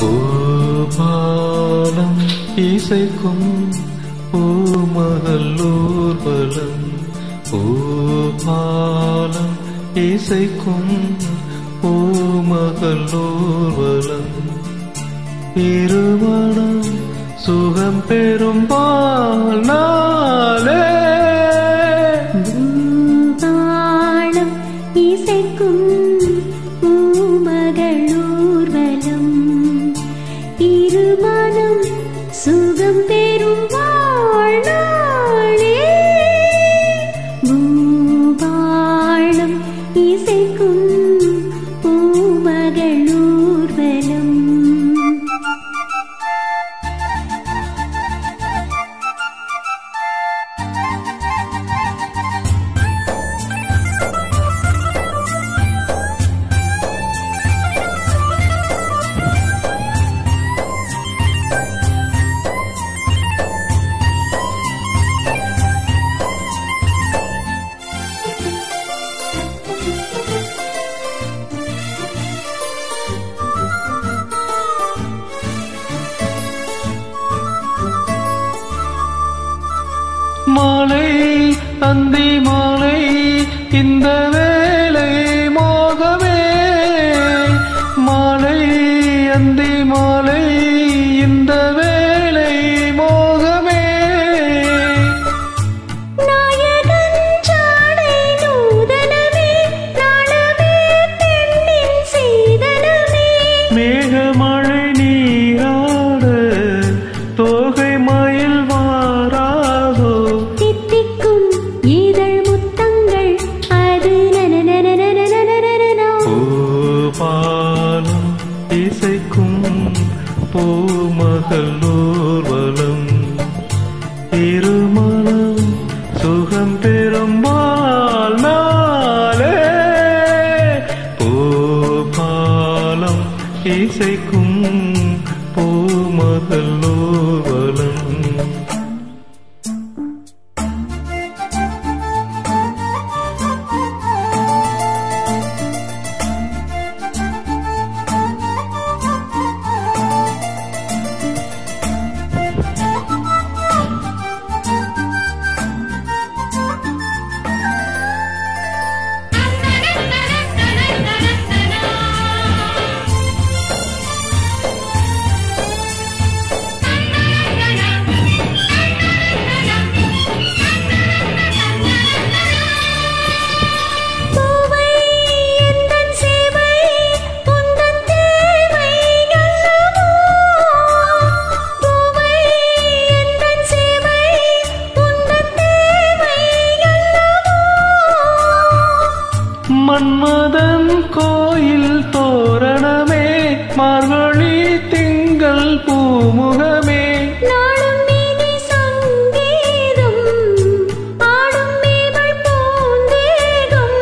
பூபாலம் இசைக்கும் பூமகள் ஊர்வலம் பூபாலம் இசைக்கும் பூமகள் ஊர்வலம் திருமணம் சுகம் பெறும் நாளே பூபாலம் இசைக்கும் பூமகளூர்வலம் இருமனம் சுகம் பெறும் வாழ்நாளே பூபாலம் இசைக்கும் பூமகளூர்வலம் மாலை அந்தி மாலை இந்த வேலை மோகமே மாலை அந்தி மாலை இந்த வேலை மோகமே நாயகன் சாடை நூதனமே நாளமே பெண்ணின் சீதனமே மேகமழை நீராட தோகை மயில் வாராதோ தித்திக்கும் இதழ் முத்தங்கள் அது நனநனநனநனநனநனோ. பூபாலம் இசைக்கும் பூமகள் ஊர்வலம் இருமணம் சுகம் பெறும் நாளே பூபாலம் இசைக்கும் பூமகள் ஊர்வலம் பூவை எந்தன் சேவை உந்தன் தேவை அல்லவோ பூவை எந்தன் சேவை உந்தன் தேவை அல்லவோ மன்மதன் கோயில் தோரணமே மார்கழி திங்கள் பூமுகமே நாளும் இனி சங்கீதம் ஆடும் இவள் பூந்தேகம்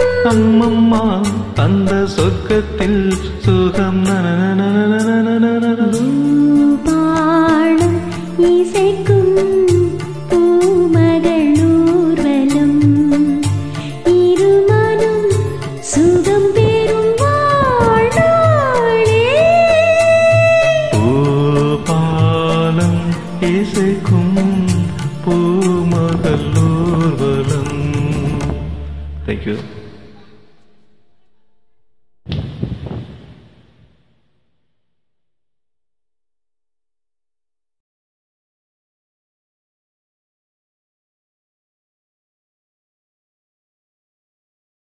அம்மம்மா அந்த சொர்க்கத்தில் சுகம் நனநனநனநனநனநன.